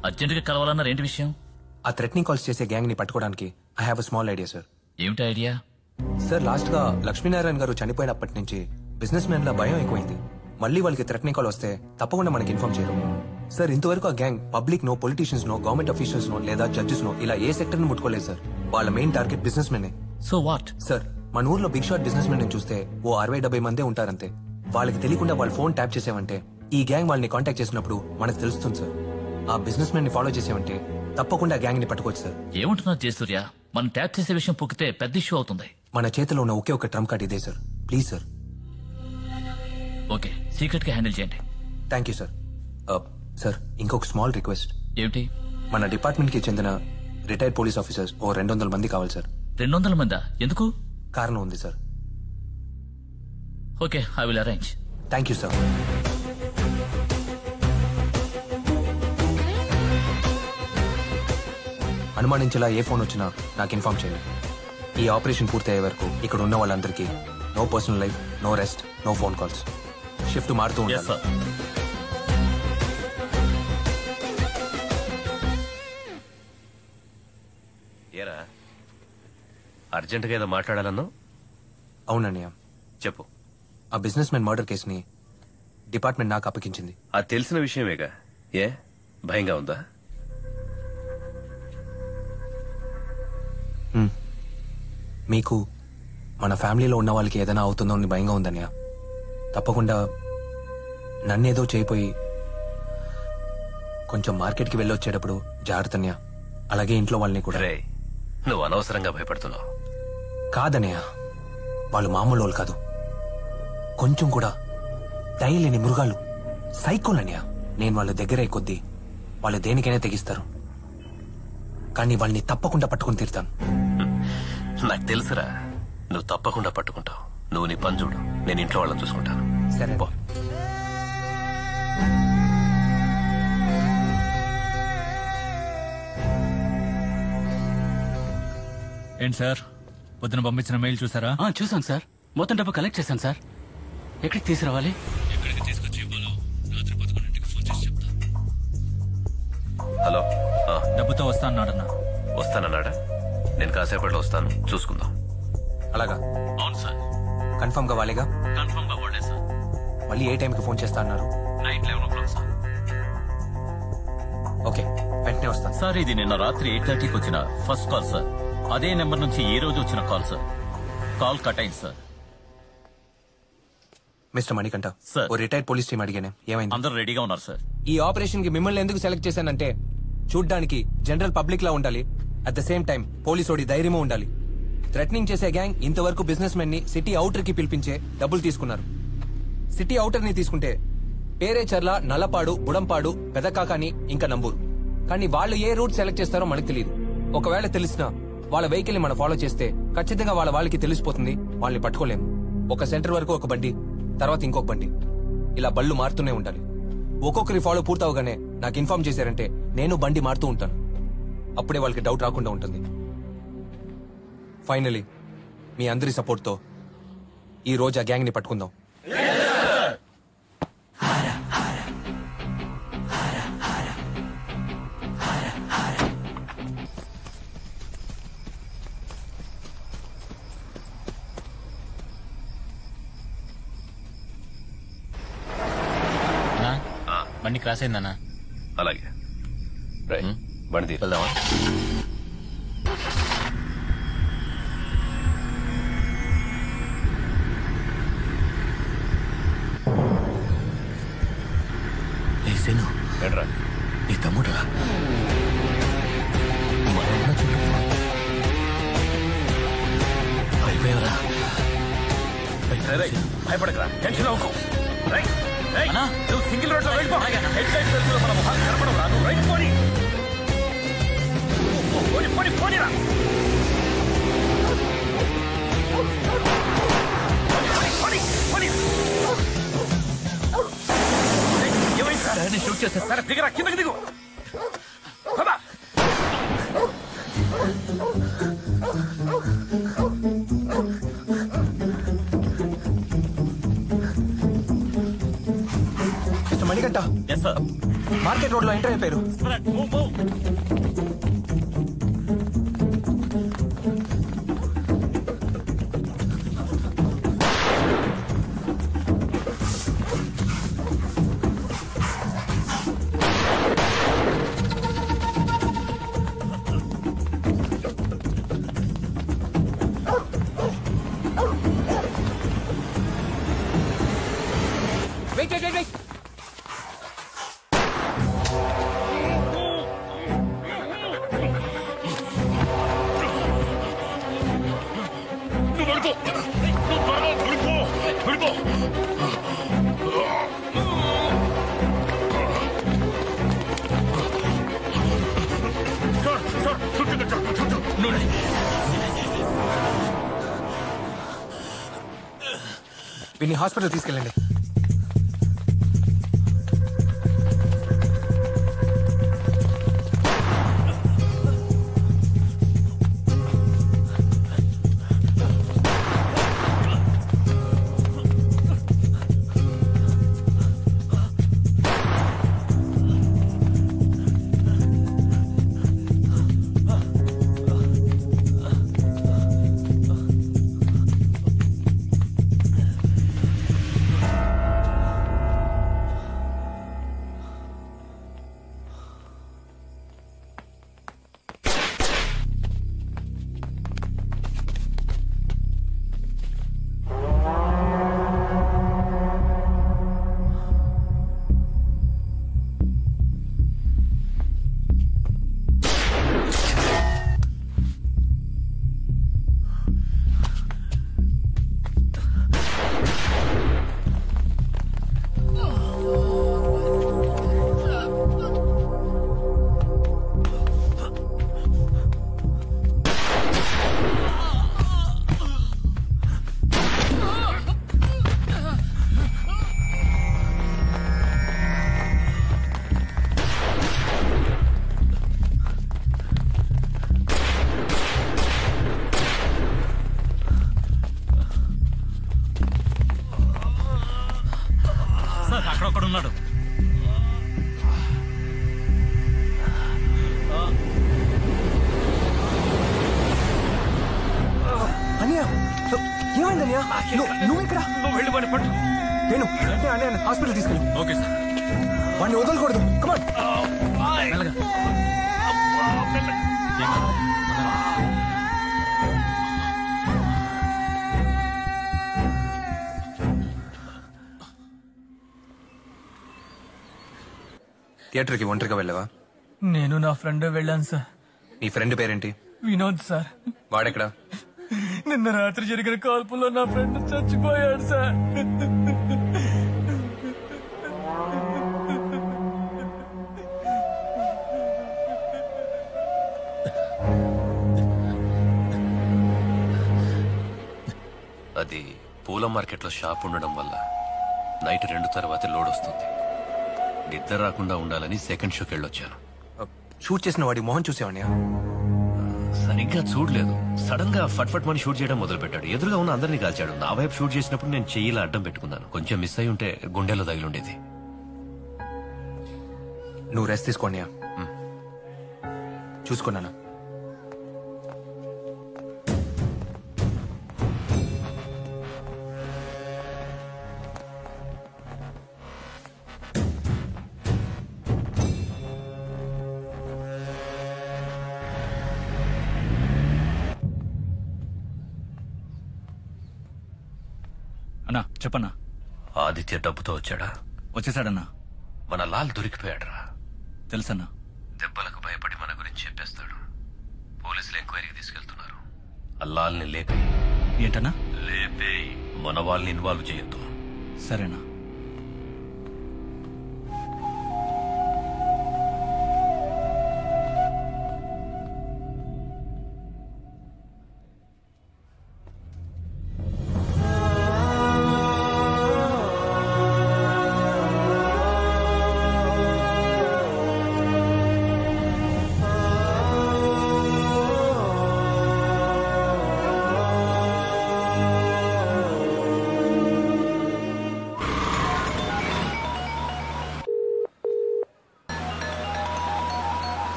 అర్జెంటుగా కలవాలన్నారు ఏంటి విషయం ఆ థ్రెట్నింగ్ కాల్స్ చేసే గ్యాంగ్ ని పట్టుకోవడానికి I have a small idea sir ఏమిటి ఐడియా సార్ లాస్ట్ గా లక్ష్మీనారాయణ గారు చనిపోయినప్పటి నుంచి బిజినెస్ మెన్ ల భయం ఎక్కువైంది మళ్ళీ వాళ్ళకి థ్రెట్నింగ్ కాల్ వస్తే తప్పకుండా మనకి ఇన్ఫార్మ్ చేయరు సార్ ఇంతవరకు ఆ gang public no politicians no government officials no లేదా జడ్జెస్ నో ఇలా ఏ సెక్టర్ ని ముట్టుకోలేదు సార్ వాళ్ళ మెయిన్ టార్గెట్ బిజినెస్ మెనే సో వాట్ సార్ మన ఊర్లో బిగ్ షాట్ బిజినెస్ మెన్ చూస్తే ఓ అరవై డెబ్బై మందే ఉంటారంతే వాళ్ళకి తెలియకుండా వాళ్ళ ఫోన్ ట్యాప్ చేసామంటే ఈ గ్యాంగ్ వాళ్ళని కాంటాక్ట్ చేసినప్పుడు మనకు తెలుస్తుంది సార్ ఆ బిజినెస్ మెన్ ని ఫాలో చేసామంటే తప్పకుండా గ్యాంగ్ ని పట్టుకోవచ్చు సార్ ఏమంటున్నారు జయసూర్య మనం ట్యాప్ చేసే విషయం పొక్కితే పెద్ద ఇష్యూ అవుతుంది మన చేతిలో ఉన్న ఒకే ఒక ట్రంప్ కార్డ్ ఇదే sir please sir okay secret గా హ్యాండిల్ చేయండి థ్యాంక్ యూ సార్ సార్ ఇంకొక స్మాల్ రిక్వెస్ట్ ఏమిటి మన డిపార్ట్మెంట్ కి చెందిన రిటైర్డ్ పోలీస్ ఆఫీసర్స్ ఓ రెండు వందల మంది కావాలి సార్ రెండు వందల మందా ఎందుకు కారణం ఉంది sir okay I will arrange thank you sir అనుమానించేలా ఏ ఫోన్ వచ్చినా నాకు ఇన్ఫార్మ్ చేయండి ఈ ఆపరేషన్ పూర్తయ్యే వరకు ఇక్కడ ఉన్న వాళ్ళందరికీ no personal life no rest no phone calls shift మారుతూ ఎస్ ఉండాలి సార్ ఏరా అర్జెంటుగా ఏదో మాట్లాడాలన్నావు అవునన్నయ్య చెప్పు ఆ బిజినెస్ మ్యాన్ మర్డర్ కేసుని డిపార్ట్మెంట్ నాకు అప్పగించింది అది తెలిసిన విషయమేగా ఏ భయంగా ఉందా మీకు మన ఫ్యామిలీలో ఉన్న వాళ్ళకి ఏదైనా అవుతుందో అని భయంగా ఉందన్నయ్య తప్పకుండా నన్నేదో చేయిపోయి కొంచెం మార్కెట్కి వెళ్ళొచ్చేటప్పుడు జాగ్రత్తన్నయ్య అలాగే ఇంట్లో వాళ్ళని కూడా రే నువ్వు అనవసరంగా భయపడుతున్నావు కాదన్నయ్య వాళ్ళు మామూలు వాళ్ళు కాదు కొంచెం కూడా దయ లేని మృగాలు సైకోలన్నయ్య నేను వాళ్ళ దగ్గరే కొద్దీ వాళ్ళు దేనికైనా తెగిస్తారు కానీ వాళ్ళని తప్పకుండా పట్టుకుని తీరుతాను నాకు తెలుసురా నువ్వు తప్పకుండా పట్టుకుంటావు నువ్వు నీ పని చూడు నేను ఇంట్లో వాళ్ళని చూసుకుంటాను సరే పో. ఏంటి సార్ పొద్దున పంపించిన మెయిల్ చూసారా ఆ, చూశాను సార్ మొత్తం డబ్బు కలెక్ట్ చేశాను సార్ ఎక్కడికి తీసుకురావాలి హలో ఆ, డబ్బుతో వస్తా అన్నాడన్నా వస్తానన్నాడా నేను కాసేపట్లో వస్తాను చూసుకుందాం అలాగా అవును సార్ కన్ఫర్మ్ గా వాళ్ళేగా కన్ఫర్మ్ గా వాడే సార్ మళ్ళీ ఏ టైంకి ఫోన్ చేస్తా అన్నారు night eleven o'clock sir okay వెంటనే వస్తాను సార్ ఇది నిన్న రాత్రి ఎయిట్ థర్టీకి వచ్చిన ఫస్ట్ కాల్ సార్ అదే నెంబర్ నుంచి ఈ రోజు వచ్చిన కాల్ సార్ కాల్ కట్ అయింది సార్ మిస్టర్ మణికంఠ సార్. ఓ రిటైర్డ్ పోలీస్ టీం అడిగానే ఏమైంది అందరూ రెడీగా ఉన్నారు సార్ ఈ ఆపరేషన్ కి మిమ్మల్ని ఎందుకు సెలెక్ట్ చేశానంటే చూడ్డానికి జనరల్ పబ్లిక్ లా ఉండాలి అట్ ద సేమ్ టైం పోలీసోడి ధైర్యము ఉండాలి థ్రెటనింగ్ చేసే గ్యాంగ్ ఇంతవరకు బిజినెస్ మెన్ ని సిటీ అవుటర్ కి పిలిపించే డబ్బులు తీసుకున్నారు సిటీ అవుటర్ ని తీసుకుంటే పేరేచర్ల నల్లపాడు బుడంపాడు పెదకాకాని ఇంకా నంబూరు కానీ వాళ్ళు ఏ రూట్ సెలెక్ట్ చేస్తారో మనకు తెలియదు ఒకవేళ తెలిసినా వాళ్ళ వెహికల్ ని మనం ఫాలో చేస్తే ఖచ్చితంగా వాళ్ళ వాళ్ళకి తెలిసిపోతుంది వాళ్ళని పట్టుకోలేము ఒక సెంటర్ వరకు ఒక బండి తర్వాత ఇంకొక బండి ఇలా బళ్ళు మారుతూనే ఉండాలి ఒక్కొక్కరి ఫాలో పూర్తవగానే నాకు ఇన్ఫార్మ్ చేశారంటే నేను బండి మారుతూ ఉంటాను అప్పుడే వాళ్ళకి డౌట్ రాకుండా ఉంటుంది ఫైనలీ మీ అందరి సపోర్ట్తో ఈ రోజు ఆ గ్యాంగ్ ని పట్టుకుందాం బండి క్రాస్ అయిందన్నా అలాగే రై బండి తీరు వెళ్దామా సేను ఏంట్రా నీ తమ్ముడురా అయిపోయావరా రేయ్, రేయ్, భయపడకరా టెన్షన్ అవ్వకు రేయ్, రేయ్, నువ్వు సింగిల్ రోడ్ లో వెళ్ళిపో హెడ్ లైట్ వెలుగులో మన మొహాలు కనపడవురా నువ్వు రైట్ పోనీ పోనీ పోనీ పోనీరా పోనీ, పోనీ, పోనీ. రేయ్, ఏమైంది సార్ షూట్ చేస్తా సరే దిగరా కిందకి దిగు పద. Mister Manikanta yes sir market road లో ఎంటర్ అయిపోయారు వెయిట్ వెయిట్ వెయిట్ నువ్వు పడుకో నువ్వు త్వరగా పడుకో పడుకో సార్ సార్ చుట్టూ చుట్టూ చుట్టూ నువ్వు వీడిని హాస్పిటల్ తీసుకెళ్ళండి సార్ అక్కడ ఒకడు ఉన్నాడు అనియా ఏమైంది అనియా నువ్వు- నువ్వు ఇక్కడ నువ్వు వెళ్ళి పడి పట్టు నేను అంటే అన్నయ్య హాస్పిటల్ తీసుకెళ్ళి ఓకే సార్ వాడిని వదలకూడదు కమాన్ థియేటర్కి ఒంటరిగా వెళ్ళావా నేను నా ఫ్రెండ్ వెళ్ళాను సార్ నీ ఫ్రెండ్ పేరేంటి వినోద్ సార్ వాడెక్కడా నిన్న రాత్రి జరిగిన కాల్పులో నా ఫ్రెండ్ చచ్చిపోయాడు సార్ అది పూల మార్కెట్లో షాప్ ఉండడం వల్ల నైట్ రెండు తర్వాత లోడ్ వస్తుంది నిద్ర రాకుండా ఉండాలని సెకండ్ షోకి వెళ్ళొచ్చాను షూట్ చేసిన వాడి మొహం చూసావన్నయ్య సరిగ్గా చూడలేదు సడన్ గా ఫట్ ఫట్ మని షూట్ చేయడం మొదలు పెట్టాడు ఎదురుగా ఉన్న అందరినీ కాల్చాడు నా వైపు షూట్ చేసినప్పుడు నేను చెయ్యిలా అడ్డం పెట్టుకున్నాను కొంచెం మిస్ అయి ఉంటే గుండెలో తగిలుండేది నువ్వు రెస్ట్ తీసుకోండియా చూసుకున్నాను అన్నా చెప్పన్నా ఆదిత్య డబ్బుతో వచ్చాడా వచ్చేసాడన్నా మన లాల్ దొరికిపోయాడురా తెలుసన్నా దెబ్బలకు భయపడి మన గురించి చెప్పేస్తాడు పోలీసులు ఎంక్వైరీకి తీసుకెళ్తున్నారు ఆ లాల్ని లేపే ఏంటన్నా లేపే మన వాళ్ళని ఇన్వాల్వ్ చేయొద్దు సరేనా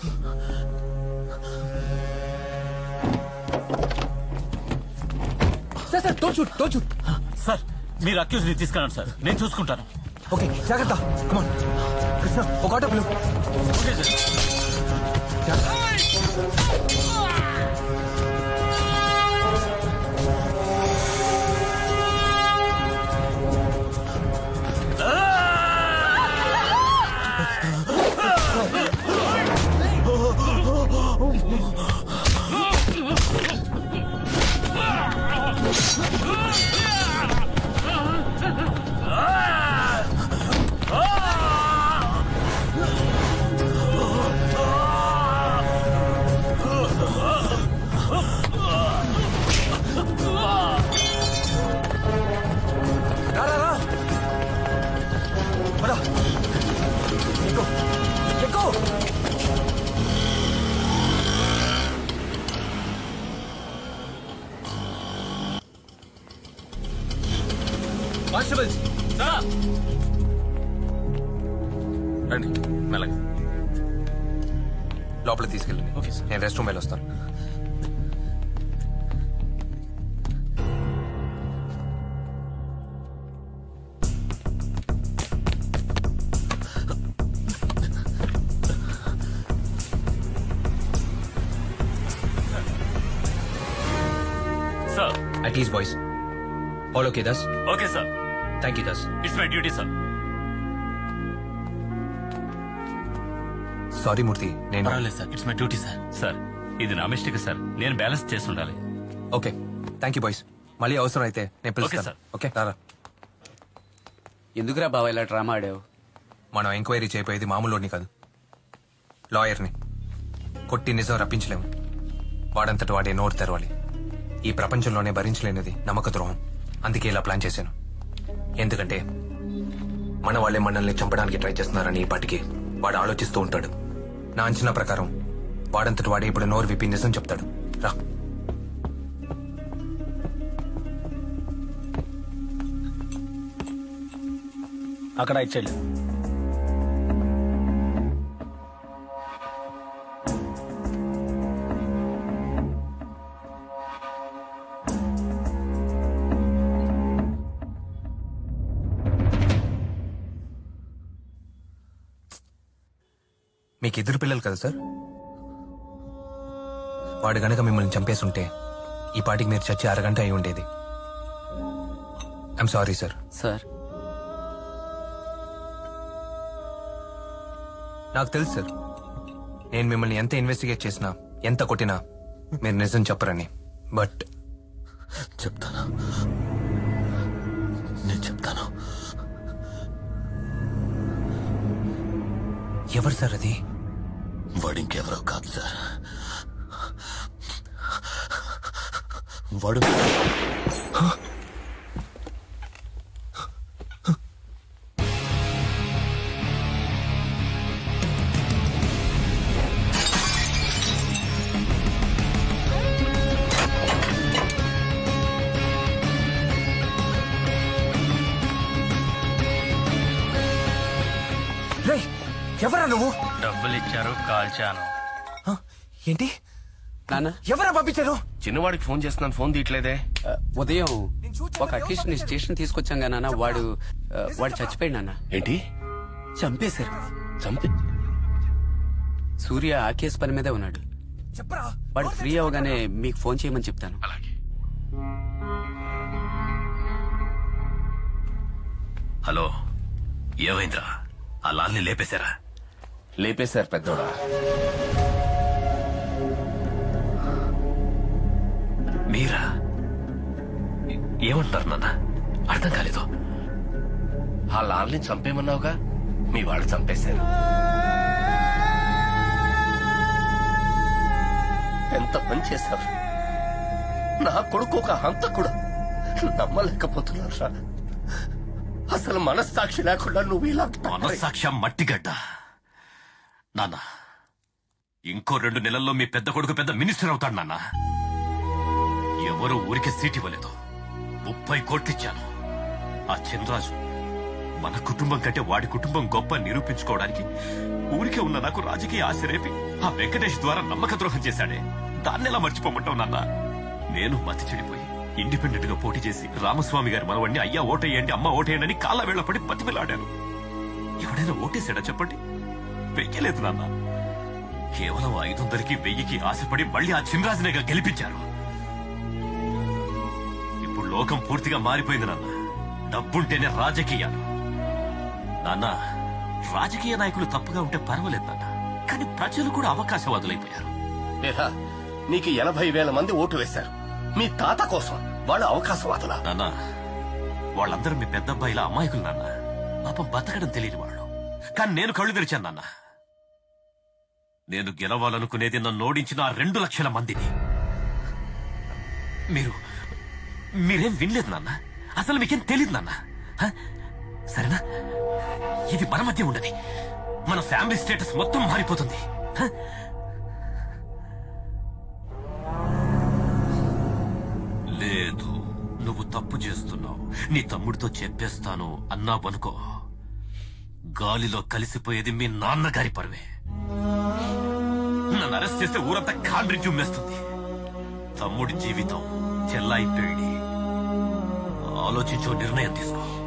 sir sir don't shoot don't shoot sir మీరు అక్యూజ్ ని తీసుకున్నాను సార్ నేను చూసుకుంటాను ఓకే జాగ్రత్త కమాన్ కృష్ణ ఒక ఆటో పిలువు ఓకే సార్ రా రా రా పద. ఎక్కు ఎక్కు కానిస్టేబుల్స్ రండి మెల్లగా లోపల తీసుకెళ్ళండి ఓకే, సార్. నేను రెస్ట్ రూమ్ వెళ్ళి వస్తాను sir at is boys all okay Das okay sir thank you Das it's my duty sir sorry Murthy నేను పర్వాలేదు sir it's my duty sir sir ఇది నా మిస్టేక్ సార్ నేను బ్యాలెన్స్ చేసి ఉండాలి ఓకే థ్యాంక్ యూ బాయ్స్ మళ్ళీ అవసరం అయితే నేను పిలుస్తాను సార్. ఓకే రారా ఎందుకురా బావ ఇలా డ్రామా ఆడావు మనం ఎంక్వైరీ చేయబోయేది మామూలుని కాదు లాయర్ని కొట్టి నిజం రప్పించలేము వాడంతటి వాడే నోరు తెరవాలి ఈ ప్రపంచంలోనే భరించలేనిది నమ్మక ద్రోహం అందుకే ఇలా ప్లాన్ చేశాను ఎందుకంటే మన వాళ్ళే మనల్ని చంపడానికి ట్రై చేస్తున్నారని ఈ పాటికి వాడు ఆలోచిస్తూ ఉంటాడు నా అంచనా ప్రకారం వాడంతటి వాడే ఇప్పుడు నోరు విప్పి నిజం చెప్తాడు రా అక్కడ ఇచ్చేళ్ళు మీకు ఇద్దరు పిల్లలు కదా సార్ వాడు గనక మిమ్మల్ని చంపేసుంటే ఈ పాటికి మీరు చచ్చి అరగంట అయి ఉండేది ఐఎమ్ సారీ సార్ సార్ నాకు తెలుసు సార్ నేను మిమ్మల్ని ఎంత ఇన్వెస్టిగేట్ చేసినా ఎంత కొట్టినా మీరు నిజం చెప్పరని బట్ చెప్తాను నేను చెప్తాను ఎవరు సార్ అది వాడు ఇంకెవరో కాదు సార్ వాడు రే ఎవరా నువ్వు డబ్బులు ఇచ్చారు కాల్చాను హ? ఏంటి నాన్న ఎవరా పంపించారు చిన్నవాడికి ఫోన్ చేస్తున్నాను ఫోన్ తీయట్లేదే ఆ, ఉదయం ఒక అట్లీస్ట్ నీ స్టేషన్ తీసుకొచ్చాం కదా నాన్న వాడు ఆ, వాడు చచ్చిపోయాడు నాన్న ఏంటి చంపేశారు చంపి సూర్య ఆ కేసు పని మీదే ఉన్నాడు చెప్పరా వాడు ఫ్రీ అవగానే మీకు ఫోన్ చేయమని చెప్తాను హలో ఏమైందిరా ఆ లాల్ని లేపేశారా లేపేశారు పెద్దోడా మీరా ఏ- ఏమంటారు నాన్న అర్థం కాలేదు ఆ లాల్ని చంపేమన్నావుగా మీ వాళ్ళు చంపేశారు ఎంత పని చేశారు నా కొడుకు ఒక హంతకుడు నమ్మలేకపోతున్నారా అసలు మనస్సాక్షి లేకుండా నువ్వు ఇలా మనస్సాక్ష్యం మట్టిగడ్డ నాన్న ఇంకో రెండు నెలల్లో మీ పెద్ద కొడుకు పెద్ద మినిస్టర్ అవుతాడు నాన్న ఎవరు ఊరికే సీట్ ఇవ్వలేదు ముప్పై కోట్లిచ్చాను ఆ చంద్రాజు మన కుటుంబం కంటే వాడి కుటుంబం గొప్ప నిరూపించుకోవడానికి ఊరికే ఉన్న నాకు రాజకీయ ఆశ రేపి ఆ వెంకటేష్ ద్వారా నమ్మక ద్రోహం చేశాడే దాన్ని ఎలా మర్చిపోమంటావు నాన్న నేను మతి చెడిపోయి ఇండిపెండెంట్ గా పోటీ చేసి రామస్వామి గారి మనవణ్ణి అయ్యా ఓటేయండి అమ్మ ఓటేయండి అని కాళ్ళ వేళ పడి బతిమిలాడాను ఎవడైనా ఓటేసాడా చెప్పండి వెయ్యలేదు నాన్న కేవలం ఐదు వందలకి వెయ్యికి ఆశపడి మళ్ళీ ఆ చిన్రాజునేగా గెలిపించారు ఇప్పుడు లోకం పూర్తిగా మారిపోయింది నాన్న డబ్బుంటేనే రాజకీయాలు నాన్న రాజకీయ నాయకులు తప్పుగా ఉంటే పర్వాలేదు నాన్న కానీ ప్రజలు కూడా అవకాశవాదులైపోయారు లేదా నీకు ఎనభై వేల మంది ఓటు వేశారు మీ తాత కోసం వాళ్ళు అవకాశవాదులా నాన్న వాళ్ళందరూ మీ పెద్దబ్బాయిల అమాయకులు నాన్న పాపం బతకడం తెలియని వాళ్ళు కానీ నేను కళ్ళు తెరిచాను నాన్న నేను గెలవాలనుకునేది నన్ను ఓడించిన ఆ రెండు లక్షల మందిని మీరు మీరేం వినలేదు నాన్న అసలు మీకేం తెలియదు నాన్న హ? సరేనా ఇది మన మధ్య ఉండదు మన ఫ్యామిలీ స్టేటస్ మొత్తం మారిపోతుంది హ? లేదు నువ్వు తప్పు చేస్తున్నావు నీ తమ్ముడితో చెప్పేస్తాను అన్నావనుకో గాలిలో కలిసిపోయేది మీ నాన్నగారి పరువే నన్ను అరెస్ట్ చేస్తే ఊరంతా కాండ్రి జుమ్మేస్తుంది తమ్ముడి జీవితం చెల్లాయి పెళ్లి ఆలోచించో నిర్ణయం తీసుకో